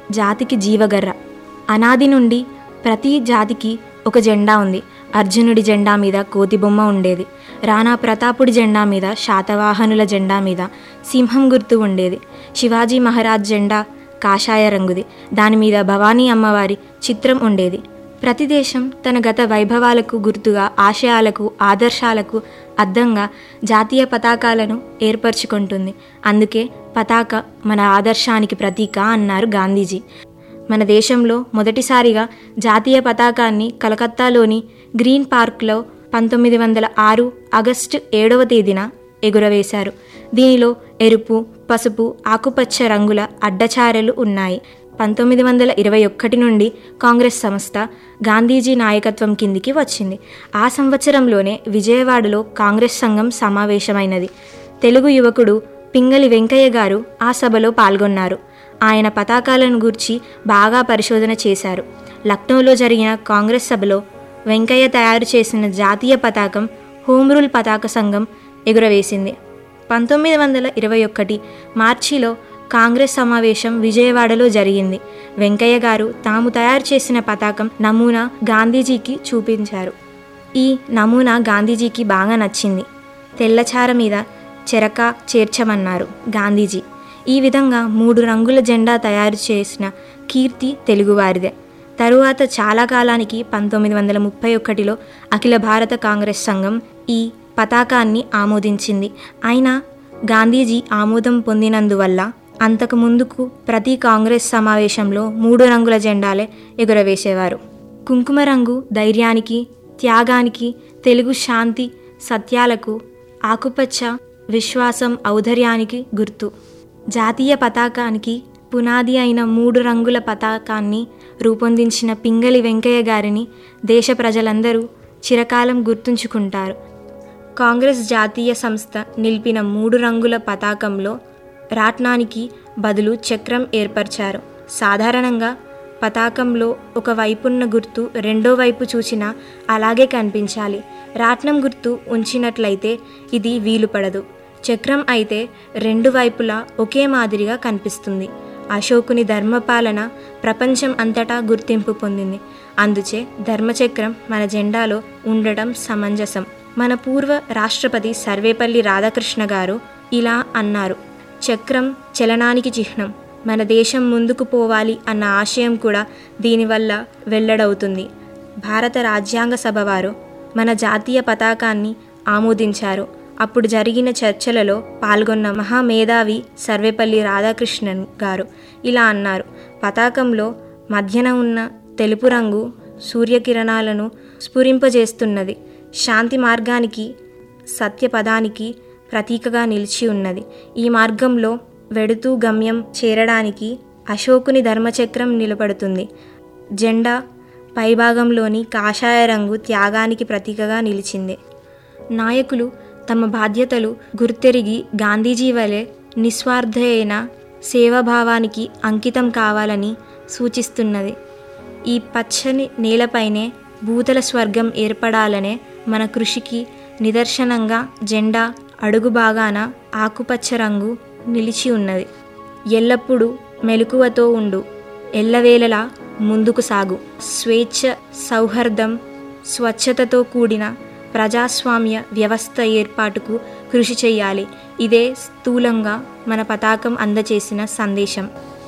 జాతికి జీవగర్ర అనాది నుండి ప్రతి జాతికి ఒక జెండా ఉంది అర్జునుడి జెండా మీద కోతి బొమ్మ ఉండేది రాణా ప్రతాపుడి జెండా మీద శాతవాహనుల జెండా మీద సింహం గుర్తు ఉండేది శివాజీ మహారాజ్ జెండా కాషాయ రంగుది దాని మీద భవానీ అమ్మవారి చిత్రం ఉండేది ప్రతి దేశం తన గత వైభవాలకు గుర్తుగా ఆశయాలకు ఆదర్శాలకు అద్దంగా జాతీయ పతాకాలను ఏర్పరచుకుంటుంది అందుకే పతాక మన ఆదర్శానికి ప్రతీక అన్నారు గాంధీజీ మన దేశంలో మొదటిసారిగా జాతీయ పతాకాన్ని కలకత్తాలోని గ్రీన్ పార్క్లో పంతొమ్మిది వందల ఆరు ఆగస్టు ఏడవ తేదీన ఎగురవేశారు దీనిలో ఎరుపు పసుపు ఆకుపచ్చ రంగుల అడ్డచారలు ఉన్నాయి పంతొమ్మిది వందల ఇరవై ఒక్కటి నుండి కాంగ్రెస్ సంస్థ గాంధీజీ నాయకత్వం కిందికి వచ్చింది ఆ సంవత్సరంలోనే విజయవాడలో కాంగ్రెస్ సంఘం సమావేశమైనది తెలుగు యువకుడు పింగళి వెంకయ్య గారు ఆ సభలో పాల్గొన్నారు ఆయన పతాకాలను గూర్చి బాగా పరిశోధన చేశారు లక్నోలో జరిగిన కాంగ్రెస్ సభలో వెంకయ్య తయారు చేసిన జాతీయ పతాకం హోమ్ రూల్ పతాక సంఘం ఎగురవేసింది పంతొమ్మిది వందల ఇరవై ఒకటి మార్చిలో కాంగ్రెస్ సమావేశం విజయవాడలో జరిగింది వెంకయ్య గారు తాము తయారు చేసిన పతాకం నమూనా గాంధీజీకి చూపించారు ఈ నమూనా గాంధీజీకి బాగా నచ్చింది తెల్లచార మీద చెరక చేర్చమన్నారు గాంధీజీ ఈ విధంగా మూడు రంగుల జెండా తయారు చేసిన కీర్తి తెలుగువారిదే తరువాత చాలా కాలానికి పంతొమ్మిది వందల ముప్పై ఒకటిలో అఖిల భారత కాంగ్రెస్ సంఘం ఈ పతాకాన్ని ఆమోదించింది అయినా గాంధీజీ ఆమోదం పొందినందువల్ల అంతకు ముందుకు ప్రతి కాంగ్రెస్ సమావేశంలో మూడు రంగుల జెండాలే ఎగురవేసేవారు కుంకుమ రంగు ధైర్యానికి త్యాగానికి తెలుగు శాంతి సత్యాలకు ఆకుపచ్చ విశ్వాసం ఔదర్యానికి గుర్తు జాతీయ పతాకానికి పునాది అయిన మూడు రంగుల పతాకాన్ని రూపొందించిన పింగళి వెంకయ్య గారిని దేశ ప్రజలందరూ చిరకాలం గుర్తుంచుకుంటారు కాంగ్రెస్ జాతీయ సంస్థ నిలిపిన మూడు రంగుల పతాకంలో రాట్నానికి బదులు చక్రం ఏర్పరిచారు సాధారణంగా పతాకంలో ఒక వైపున్న గుర్తు రెండో వైపు చూసినా అలాగే కనిపించాలి రాట్నం గుర్తు ఉంచినట్లయితే ఇది వీలుపడదు చక్రం అయితే రెండు వైపులా ఒకే మాదిరిగా కనిపిస్తుంది అశోకుని ధర్మపాలన ప్రపంచం అంతటా గుర్తింపు పొందింది అందుచే ధర్మచక్రం మన జెండాలో ఉండటం సమంజసం మన పూర్వ రాష్ట్రపతి సర్వేపల్లి రాధాకృష్ణ గారు ఇలా అన్నారు చక్రం చలనానికి చిహ్నం మన దేశం ముందుకు పోవాలి అన్న ఆశయం కూడా దీనివల్ల వెల్లడవుతుంది భారత రాజ్యాంగ సభ వారు మన జాతీయ పతాకాన్ని ఆమోదించారు అప్పుడు జరిగిన చర్చలలో పాల్గొన్న మహామేధావి సర్వేపల్లి రాధాకృష్ణన్ గారు ఇలా అన్నారు పతాకంలో మధ్యన ఉన్న తెలుపు రంగు సూర్యకిరణాలను స్ఫురింపజేస్తున్నది శాంతి మార్గానికి సత్యపదానికి ప్రతీకగా నిలిచి ఉన్నది ఈ మార్గంలో వెడుతూ గమ్యం చేరడానికి అశోకుని ధర్మచక్రం నిలబడుతుంది జెండా పైభాగంలోని కాషాయ రంగు త్యాగానికి ప్రతీకగా నిలిచింది నాయకులు తమ బాధ్యతలు గుర్తెరిగి గాంధీజీ వలె నిస్వార్థమైన సేవాభావానికి అంకితం కావాలని సూచిస్తున్నది ఈ పచ్చని నేలపైనే భూతల స్వర్గం ఏర్పడాలనే మన కృషికి నిదర్శనంగా జెండా అడుగు భాగాన ఆకుపచ్చ రంగు నిలిచి ఉన్నది ఎల్లప్పుడూ మెలకువతో ఉండు ఎల్లవేళలా ముందుకు సాగు స్వేచ్ఛ సౌహార్దం స్వచ్ఛతతో కూడిన ప్రజాస్వామ్య వ్యవస్థ ఏర్పాటుకు కృషి చేయాలి ఇదే స్థూలంగా మన పతాకం అందచేసిన సందేశం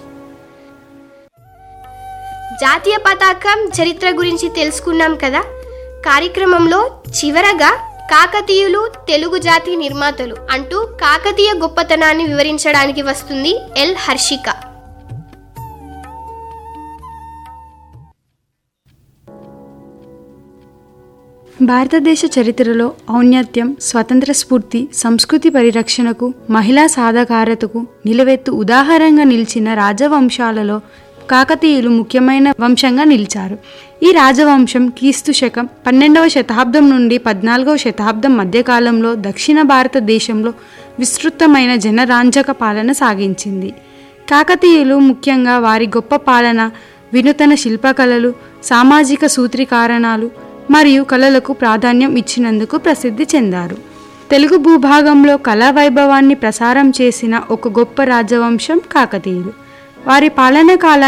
జాతీయ పతాకం చరిత్ర గురించి తెలుసుకున్నాం కదా కార్యక్రమంలో చివరగా కాకతీయులు తెలుగు జాతి నిర్మాతలు అంటూ కాకతీయ గొప్పతనాన్ని వివరించడానికి వస్తుంది ఎల్ హర్షిక భారతదేశ చరిత్రలో ఔన్నత్యం స్వతంత్ర స్ఫూర్తి సంస్కృతి పరిరక్షణకు మహిళా సాధకారతకు నిలవెత్తు ఉదాహరణగా నిలిచిన రాజవంశాలలో కాకతీయులు ముఖ్యమైన వంశంగా నిలిచారు ఈ రాజవంశం క్రీస్తు శకం పన్నెండవ శతాబ్దం నుండి పద్నాలుగవ శతాబ్దం మధ్యకాలంలో దక్షిణ భారతదేశంలో విస్తృతమైన జనరాంజక పాలన సాగించింది కాకతీయులు ముఖ్యంగా వారి గొప్ప పాలన వినూతన శిల్పకళలు సామాజిక సూత్రీకరణాలు మరియు కళలకు ప్రాధాన్యం ఇచ్చినందుకు ప్రసిద్ధి చెందారు తెలుగు భూభాగంలో కళా వైభవాన్ని ప్రసారం చేసిన ఒక గొప్ప రాజవంశం కాకతీయులు వారి పాలన కాలాన్ని